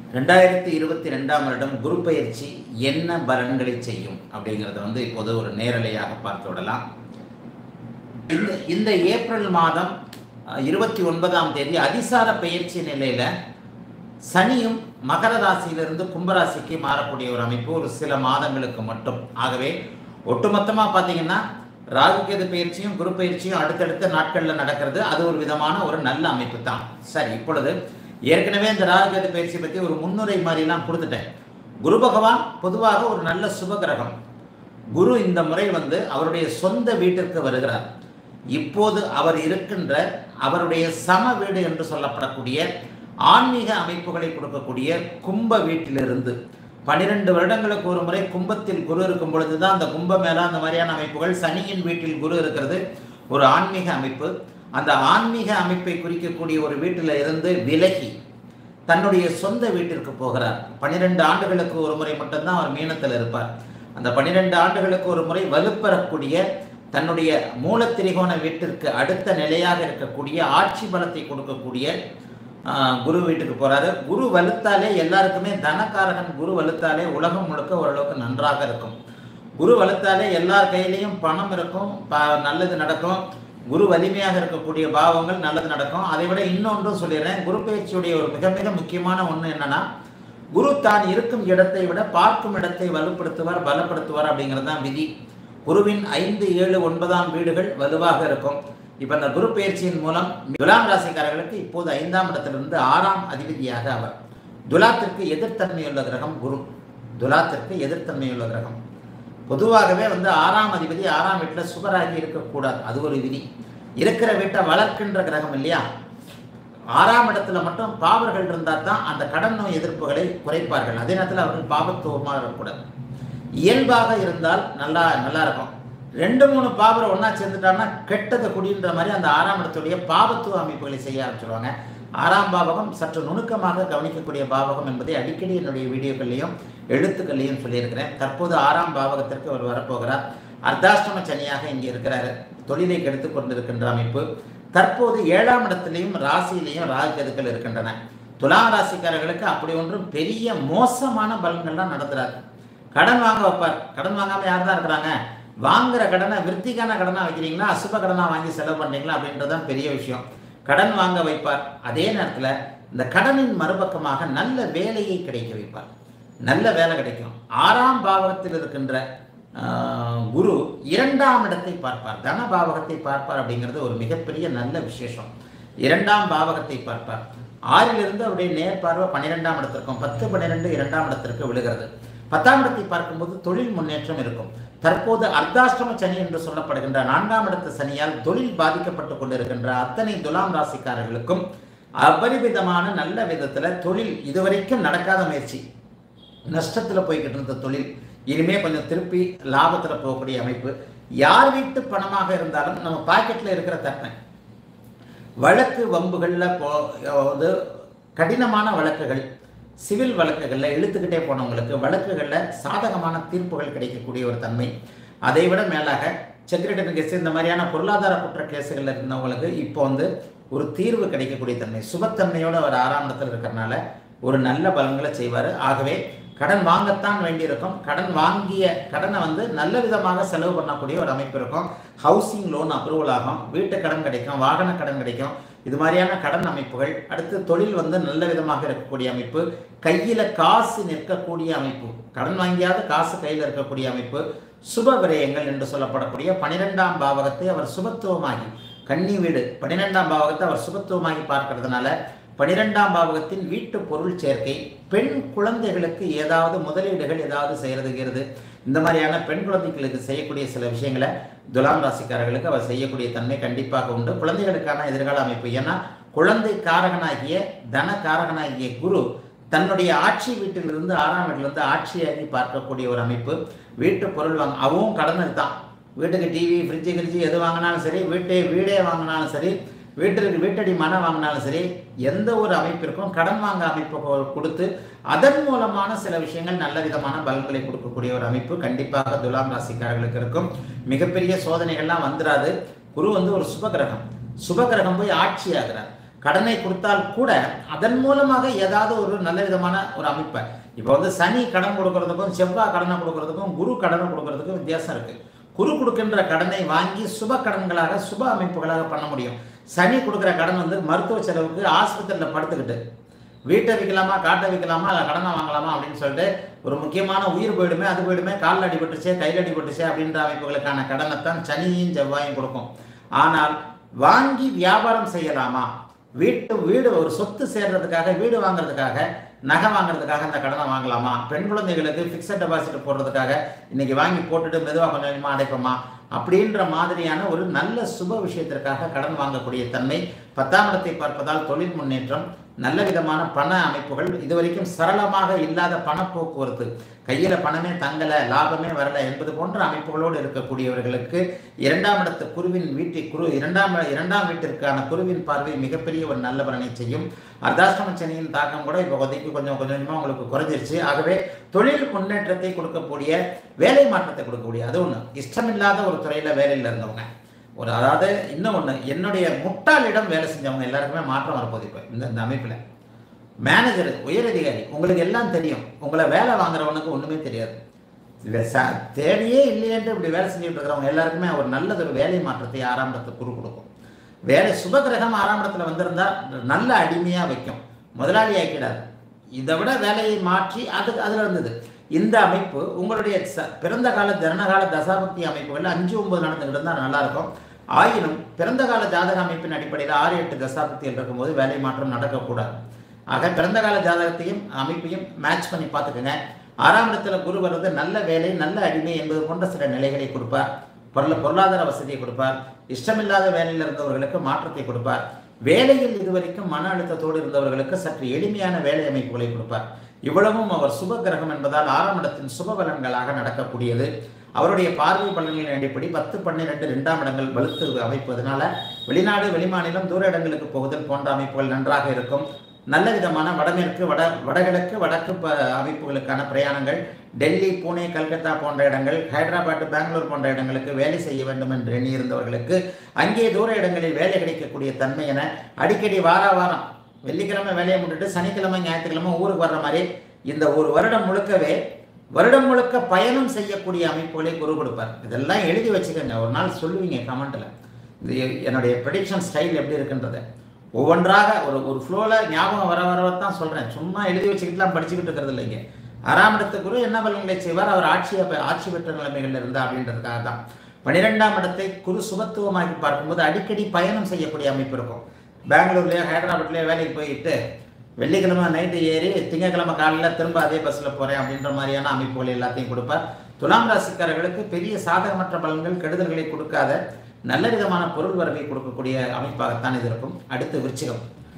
ரெண்டாயிரத்தி இருபத்தி ரெண்டாம் வருடம் குரு பயிற்சி என்ன பலன்களை செய்யும் அப்படிங்கிறத வந்து இப்போது ஒரு நேரலையாக பார்த்து விடலாம் இந்த இந்த ஏப்ரல் மாதம் இருபத்தி ஒன்பதாம் தேதி அதிசார பயிற்சி நிலையில சனியும் மகர ராசியிலிருந்து கும்பராசிக்கு மாறக்கூடிய ஒரு அமைப்பு ஒரு சில மாதங்களுக்கு மட்டும் ஆகவே ஒட்டுமொத்தமாக பார்த்தீங்கன்னா ராகுகேது பயிற்சியும் குரு பயிற்சியும் அடுத்தடுத்த நாட்களில் நடக்கிறது அது ஒரு விதமான ஒரு நல்ல அமைப்பு தான் சரி இப்பொழுது ஏற்கனவே இந்த ராகுகேது பயிற்சி பற்றி ஒரு முன்னுரை மாதிரிலாம் கொடுத்துட்டேன் குரு பகவான் பொதுவாக ஒரு நல்ல சுப கிரகம் குரு இந்த முறை வந்து அவருடைய சொந்த வீட்டிற்கு வருகிறார் இப்போது அவர் இருக்கின்ற அவருடைய சம வீடு என்று சொல்லப்படக்கூடிய ஆன்மீக அமைப்புகளை கொடுக்கக்கூடிய கும்ப வீட்டிலிருந்து பனிரெண்டு வருடங்களுக்கு ஒரு முறை கும்பத்தில் குரு இருக்கும் பொழுது தான் அந்த கும்ப மேல அந்த மாதிரியான அமைப்புகள் சனியின் வீட்டில் குரு இருக்கிறது ஒரு ஆன்மீக அமைப்பு அந்த ஆன்மீக அமைப்பை குறிக்கக்கூடிய ஒரு வீட்டில் இருந்து விலகி தன்னுடைய சொந்த வீட்டிற்கு போகிறார் பன்னிரெண்டு ஆண்டுகளுக்கு ஒரு முறை மட்டும்தான் அவர் மீனத்தில் இருப்பார் அந்த பன்னிரெண்டு ஆண்டுகளுக்கு ஒரு முறை வலுப்பெறக்கூடிய தன்னுடைய மூலத்திரிகோண வீட்டிற்கு அடுத்த நிலையாக இருக்கக்கூடிய ஆட்சி பலத்தை கொடுக்கக்கூடிய ஆஹ், குரு வீட்டுக்கு போறாரு குரு வலுத்தாலே எல்லாருக்குமே தனக்காரகன் குரு வலுத்தாலே உலகம் முழுக்க ஓரளவுக்கு நன்றாக இருக்கும் குரு வலுத்தாலே எல்லார் கையிலையும் பணம் இருக்கும் ப- நல்லது நடக்கும் குரு வலிமையாக இருக்கக்கூடிய பாவங்கள் நல்லது நடக்கும் அதை விட இன்னொன்றும் சொல்லிடுறேன் குரு பயிற்சியுடைய ஒரு மிக மிக முக்கியமான ஒன்று என்னன்னா குரு தான் இருக்கும் இடத்தை விட பார்க்கும் இடத்தை வலுப்படுத்துவார் பலப்படுத்துவார் அப்படிங்கிறது தான் விதி குருவின் ஐந்து ஏழு ஒன்பதாம் வீடுகள் வலுவாக இருக்கும் இப்போ இந்த குரு பயிற்சியின் மூலம் துலாம் ராசிக்காரர்களுக்கு இப்போது ஐந்தாம் இடத்திலிருந்து ஆறாம் அதிபதியாக அவர் துலாத்திற்கு எதிர்த்தன்மையுள்ள கிரகம் குரு துலாத்திற்கு எதிர்த்தன்மையுள்ள கிரகம் பொதுவாகவே வந்து ஆறாம் அதிபதி ஆறாம் வீட்டில் சுபராகி இருக்கக்கூடாது அது ஒரு விதி இருக்கிற வீட்டை வளர்க்கின்ற கிரகம் இல்லையா ஆறாம் இடத்துல மட்டும் பாவர்கள் இருந்தால் தான் அந்த கடன் நோய் எதிர்ப்புகளை குறைப்பார்கள் அதே நேரத்தில் அவர்கள் பாவத்துவமாக இருக்கக்கூடாது இயல்பாக இருந்தால் நல்லா நல்லா இருக்கும் ரெண்டு மூணு பாவரை ஒன்றா சேர்ந்துட்டாங்கன்னா கெட்டதை குடின்ற மாதிரி அந்த ஆறாம் இடத்துடைய பாவத்துவ அமைப்புகளை செய்ய ஆரம்பிச்சிருவாங்க ஆறாம் பாவகம் சற்று நுணுக்கமாக கவனிக்கக்கூடிய பாவகம் என்பதை அடிக்கடி என்னுடைய வீடியோக்கள்லையும் எழுத்துக்கள்லையும் சொல்லியிருக்கிறேன் தற்போது ஆறாம் பாவகத்திற்கு அவர் வரப்போகிறார் அர்த்தாஷ்டம சனியாக இங்கே இருக்கிறார் தொழிலை கெடுத்து கொண்டிருக்கின்ற அமைப்பு தற்போது ஏழாம் இடத்திலையும் ராசியிலையும் ராகுகதுக்கள் இருக்கின்றன துலா ராசிக்காரர்களுக்கு அப்படி ஒன்றும் பெரிய மோசமான பலன்கள்லாம் நடந்துறாரு கடன் வாங்க வைப்பார் கடன் வாங்காம யார் தான் இருக்கிறாங்க வாங்குற கடனை விருத்திக்கான கடனா வைக்கிறீங்களா அசுப கடனா வாங்கி செலவு பண்றீங்களா அப்படின்றது தான் பெரிய விஷயம் கடன் வாங்க வைப்பார் அதே நேரத்தில் இந்த கடனின் மறுபக்கமாக நல்ல வேலையை கிடைக்க வைப்பார் நல்ல வேலை கிடைக்கும் ஆறாம் பாவகத்தில் இருக்கின்ற ஆஹ், குரு இரண்டாம் இடத்தை பார்ப்பார் தன பாவகத்தை பார்ப்பார் அப்படிங்கிறது ஒரு மிகப்பெரிய நல்ல விசேஷம் இரண்டாம் பாவகத்தை பார்ப்பார் ஆறிலிருந்து அவருடைய நேர் பார்வை பன்னிரெண்டாம் இடத்திற்கும் பத்து பன்னிரெண்டு இரண்டாம் இடத்திற்கு விழுகிறது பத்தாம் இடத்தை பார்க்கும்போது தொழில் முன்னேற்றம் இருக்கும் தற்போது அர்த்தாஷ்டம சனி என்று சொல்லப்படுகின்ற நான்காம் இடத்து சனியால் தொழில் பாதிக்கப்பட்டு கொண்டிருக்கின்ற அத்தனை துலாம் ராசிக்காரர்களுக்கும் அபரிமிதமான நல்ல விதத்துல தொழில் இதுவரைக்கும் நடக்காத முயற்சி நஷ்டத்துல போய்கிட்டு இருந்த தொழில் இனிமே கொஞ்சம் திருப்பி லாபத்துல போகக்கூடிய அமைப்பு யார் வீட்டு பணமாக இருந்தாலும் நம்ம பாக்கெட்ல இருக்கிற தன்மை வழக்கு வம்புகளில் போ அதாவது கடினமான வழக்குகள் சிவில் வழக்குகளில் இழுத்துக்கிட்டே போனவங்களுக்கு வழக்குகளில் சாதகமான தீர்ப்புகள் கிடைக்கக்கூடிய ஒரு தன்மை அதை விட மேலாக செக்ரட்டரி கேஸ் இந்த மாதிரியான பொருளாதார குற்ற கேஸுகளில் இருந்தவங்களுக்கு இப்போ வந்து ஒரு தீர்வு கிடைக்கக்கூடிய தன்மை சுபத்தன்மையோட அவர் ஆறாம் இடத்துல இருக்கிறனால ஒரு நல்ல பலன்களை செய்வார் ஆகவே கடன் வாங்கத்தான் வேண்டியிருக்கும் கடன் வாங்கிய கடனை வந்து நல்ல விதமாக செலவு பண்ணக்கூடிய ஒரு அமைப்பு இருக்கும் ஹவுசிங் லோன் அப்ரூவல் ஆகும் வீட்டு கடன் கிடைக்கும் வாகன கடன் கிடைக்கும் இது மாதிரியான கடன் அமைப்புகள் அடுத்து தொழில் வந்து நல்ல விதமாக இருக்கக்கூடிய அமைப்பு கையில் காசு நிற்கக்கூடிய அமைப்பு கடன் வாங்கியாவது காசு கையில் இருக்கக்கூடிய அமைப்பு சுப விரயங்கள் என்று சொல்லப்படக்கூடிய பனிரெண்டாம் பாவகத்தை அவர் சுபத்துவமாகி கன்னி வீடு பன்னிரெண்டாம் பாவகத்தை அவர் சுபத்துவமாகி பார்க்கறதுனால பனிரெண்டாம் பாவகத்தின் வீட்டு பொருள் சேர்க்கை பெண் குழந்தைகளுக்கு ஏதாவது முதலீடுகள் ஏதாவது செய்யறதுங்கிறது இந்த மாதிரியான பெண் குழந்தைகளுக்கு செய்யக்கூடிய சில விஷயங்களை துலாம் ராசிக்காரர்களுக்கு அவர் செய்யக்கூடிய தன்மை கண்டிப்பாக உண்டு குழந்தைகளுக்கான எதிர்கால அமைப்பு ஏன்னா குழந்தை காரகனாகிய தன காரகனாகிய குரு தன்னுடைய ஆட்சி வீட்டிலிருந்து ஆறாம் வீட்டிலிருந்து ஆட்சியாகி பார்க்கக்கூடிய ஒரு அமைப்பு வீட்டு பொருள் வாங்க அவவும் கடனுக்கு தான் வீட்டுக்கு டிவி ஃப்ரிட்ஜு கிரிட்ஜு எது வாங்கினாலும் சரி வீட்டை வீடே வாங்கினாலும் சரி வீட்டிற்கு வீட்டடி மனை வாங்கினாலும் சரி எந்த ஒரு அமைப்பிற்கும் கடன் வாங்க அமைப்பு கொ- கொடுத்து அதன் மூலமான சில விஷயங்கள் நல்ல விதமான பலன்களை கொடுக்கக்கூடிய ஒரு அமைப்பு கண்டிப்பாக துலாம் ராசிக்காரர்களுக்கு இருக்கும் மிகப்பெரிய சோதனைகள்லாம் வந்துடாது குரு வந்து ஒரு சுபகிரகம் சுபகிரகம் போய் ஆட்சி ஆகிறார் கடனை கொடுத்தால் கூட அதன் மூலமாக ஏதாவது ஒரு நல்ல விதமான ஒரு அமைப்பை இப்போ வந்து சனி கடன் கொடுக்கறதுக்கும் செவ்வாய் கடனை கொடுக்கறதுக்கும் குரு கடனை கொடுக்கறதுக்கும் வித்தியாசம் இருக்கு குரு கொடுக்கின்ற கடனை வாங்கி சுப கடன்களாக சுப அமைப்புகளாக பண்ண முடியும் சனி கொடுக்குற கடன் வந்து மருத்துவ செலவுக்கு ஆஸ்பத்திரியில் படுத்துக்கிட்டு வீட்டை விற்கலாமா காட்டை விற்கலாமா இல்லை கடனை வாங்கலாமா அப்படின்னு சொல்லிட்டு ஒரு முக்கியமான உயிர் போயிடுமே அது போயிடுமே காலில் அடிபட்டுச்சே கையில் அடிபட்டுச்சே அப்படின்ற அமைப்புகளுக்கான கடனைத்தான் சனியும் செவ்வாயும் கொடுக்கும் ஆனால் வாங்கி வியாபாரம் செய்யலாமா வீட்டு வீடு ஒரு சொத்து சேர்றதுக்காக வீடு வாங்குறதுக்காக நகை வாங்குறதுக்காக அந்த கடனை வாங்கலாமா பெண் குழந்தைகளுக்கு ஃபிக்ஸட் டெபாசிட் போடுறதுக்காக இன்னைக்கு வாங்கி போட்டுட்டு மெதுவாக கொஞ்சம் கொஞ்சமாக அடைப்போமா அப்படின்ற மாதிரியான ஒரு நல்ல சுப விஷயத்திற்காக கடன் வாங்கக்கூடிய தன்மை பத்தாம் இடத்தை பார்ப்பதால் தொழில் முன்னேற்றம் நல்ல விதமான பண அமைப்புகள் இதுவரைக்கும் சரளமாக இல்லாத பண போக்குவரத்து கையில் பணமே தங்கலை லாபமே வரல என்பது போன்ற அமைப்புகளோடு இருக்கக்கூடியவர்களுக்கு இரண்டாம் இடத்து குருவின் வீட்டை குரு இரண்டாம் இரண்டாம் வீட்டிற்கான குருவின் பார்வை மிகப்பெரிய ஒரு நல்ல பலனை செய்யும் அர்த்தாஷ்டம சனியின் தாக்கம் கூட இப்போ உதவிக்கு கொஞ்சம் கொஞ்சம் கொஞ்சமாக உங்களுக்கு குறைஞ்சிருச்சு ஆகவே தொழில் முன்னேற்றத்தை கொடுக்கக்கூடிய வேலை மாற்றத்தை கொடுக்கக்கூடிய அது ஒன்று இஷ்டமில்லாத ஒரு துறையில் வேலையில் இருந்தவங்க ஒரு அதாவது இன்னும் ஒன்று என்னுடைய முட்டாளிடம் வேலை செஞ்சவங்க எல்லாருக்குமே மாற்றம் வரப்போகுது இப்போ இந்த இந்த அமைப்பில் மேனேஜர் உயரதிகாரி உங்களுக்கு எல்லாம் தெரியும் உங்களை வேலை வாங்குறவனுக்கு ஒன்றுமே தெரியாது இல்லை ச தேவையே இல்லையென்று இப்படி வேலை செஞ்சுட்டு இருக்கிறவங்க எல்லாருக்குமே ஒரு நல்லது ஒரு வேலை மாற்றத்தை ஆறாம் இடத்து குரு கொடுக்கும் வேலை சுபகிரகம் ஆறாம் இடத்துல வந்திருந்தா நல்ல அடிமையாக வைக்கும் முதலாளி ஆக்கிடாது இதை விட வேலையை மாற்றி அது அதில் இருந்தது இந்த அமைப்பு உங்களுடைய ச பிறந்த கால ஜனனகால தசாபக்தி அமைப்புகள் அஞ்சு ஒன்பது நடந்துகிட்டு இருந்தால் நல்லா இருக்கும் ஆயினும் பிறந்த கால ஜாதக அமைப்பின் அடிப்படையில் ஆறு எட்டு தசாபக்திகள் இருக்கும்போது வேலை மாற்றம் நடக்கக்கூடாது ஆக பிறந்த கால ஜாதகத்தையும் அமைப்பையும் மேட்ச் பண்ணி பார்த்துக்கோங்க ஆறாம் இடத்துல குரு வர்றது நல்ல வேலை நல்ல அடிமை என்பது போன்ற சில நிலைகளை கொடுப்பார் பொருள பொருளாதார வசதியை கொடுப்பார் இஷ்டமில்லாத வேலையில் இருந்தவர்களுக்கு மாற்றத்தை கொடுப்பார் வேலையில் இதுவரைக்கும் மன அழுத்தத்தோடு இருந்தவர்களுக்கு சற்று எளிமையான வேலை அமைப்புகளை கொடுப்பார் இவ்வளவும் அவர் சுப கிரகம் என்பதால் ஆறாம் இடத்தின் சுப பலன்களாக நடக்கக்கூடியது அவருடைய பார்வை பலன்களின் அடிப்படை பத்து பன்னிரெண்டு ரெண்டாம் இடங்கள் வலுத்து அமைப்பதனால வெளிநாடு வெளிமாநிலம் தூர இடங்களுக்கு போகுதல் போன்ற அமைப்புகள் நன்றாக இருக்கும் நல்ல விதமான வடமேற்கு வட வடகிழக்கு வடக்கு ப அமைப்புகளுக்கான பிரயாணங்கள் டெல்லி பூனே கல்கத்தா போன்ற இடங்கள் ஹைதராபாத் பெங்களூர் போன்ற இடங்களுக்கு வேலை செய்ய வேண்டும் என்று எண்ணியிருந்தவர்களுக்கு அங்கே தூர இடங்களில் வேலை கிடைக்கக்கூடிய தன்மை என அடிக்கடி வார வாரம் வெள்ளிக்கிழமை வேலையை முட்டுட்டு சனிக்கிழமை ஞாயிற்றுக்கிழமை ஊருக்கு வர்ற மாதிரி இந்த ஒரு வருடம் முழுக்கவே வருடம் முழுக்க பயணம் செய்யக்கூடிய அமைப்புகளை குரு கொடுப்பார் இதெல்லாம் எழுதி வச்சுக்கோங்க ஒரு நாள் சொல்லுவீங்க கமெண்ட்டில் இது என்னுடைய ப்ரெடிக்ஷன் ஸ்டைல் எப்படி இருக்குன்றதை ஒவ்வொன்றாக ஒரு ஒரு ஃப்ளோவில் ஞாபகம் வர வர தான் சொல்கிறேன் சும்மா எழுதி வச்சுக்கிட்டுலாம் படிச்சுக்கிட்டு இருக்கிறது இல்லைங்க ஆறாம் இடத்து குரு என்ன பலன்களை செய்வார் அவர் ஆட்சியை ஆட்சி பெற்ற நிலைமைகள் இருந்தா அப்படின்றதுக்காக தான் பன்னிரெண்டாம் இடத்தை குரு சுபத்துவமாக்கி பார்க்கும்போது அடிக்கடி பயணம் செய்யக்கூடிய அமைப்பு இருக்கும் பெங்களூர்லேயோ ஹைதராபாத்லேயோ வேலைக்கு போயிட்டு வெள்ளிக்கிழமை நைட்டு ஏறி திங்கக்கிழமை காலையில் திரும்ப அதே பஸ்ஸில் போகிறேன் அப்படின்ற மாதிரியான அமைப்புகள் எல்லாத்தையும் கொடுப்பார் துலாம் ராசிக்காரர்களுக்கு பெரிய சாதகமற்ற பலன்கள் கெடுதல்களை கொடுக்காத நல்ல விதமான பொருள் வரவை கொடுக்கக்கூடிய அமைப்பாகத்தான் இது இருக்கும் அடுத்து விருச்சிகம்